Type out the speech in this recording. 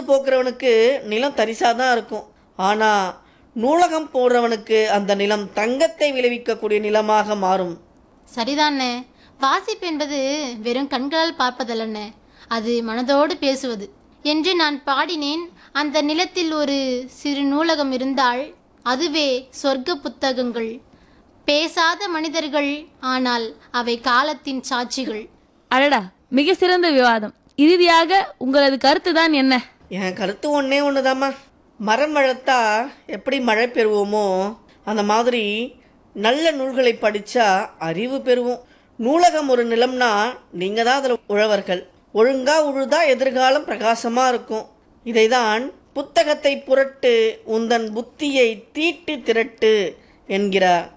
போக்குறவனுக்கு நிலம் தரிசாக தான் இருக்கும் ஆனால் நூலகம் போடுறவனுக்கு அந்த நிலம் தங்கத்தை விளைவிக்கக்கூடிய நிலமாக மாறும் சரிதானே வாசிப்பு என்பது வெறும் கண்களால் பார்ப்பதல்லண்ணே அது மனதோடு பேசுவது என்று நான் பாடினேன் அந்த நிலத்தில் ஒரு சிறு நூலகம் இருந்தால் அதுவே சொர்க்க புத்தகங்கள் பேசாத மனிதர்கள் ஆனால் அவை காலத்தின் சாட்சிகள் அடடா மிக சிறந்த விவாதம் இறுதியாக உங்களது கருத்து தான் என்ன என் கருத்து ஒன்றே ஒன்று மரம் வளர்த்தா எப்படி மழை பெறுவோமோ அந்த மாதிரி நல்ல நூல்களை படித்தா அறிவு பெறுவோம் நூலகம் ஒரு நிலம்னா நீங்கள் தான் அதில் உழவர்கள் ஒழுங்கா உழுதா எதிர்காலம் பிரகாசமாக இருக்கும் இதை தான் புத்தகத்தை புரட்டு உந்தன் புத்தியை தீட்டு திரட்டு என்கிறார்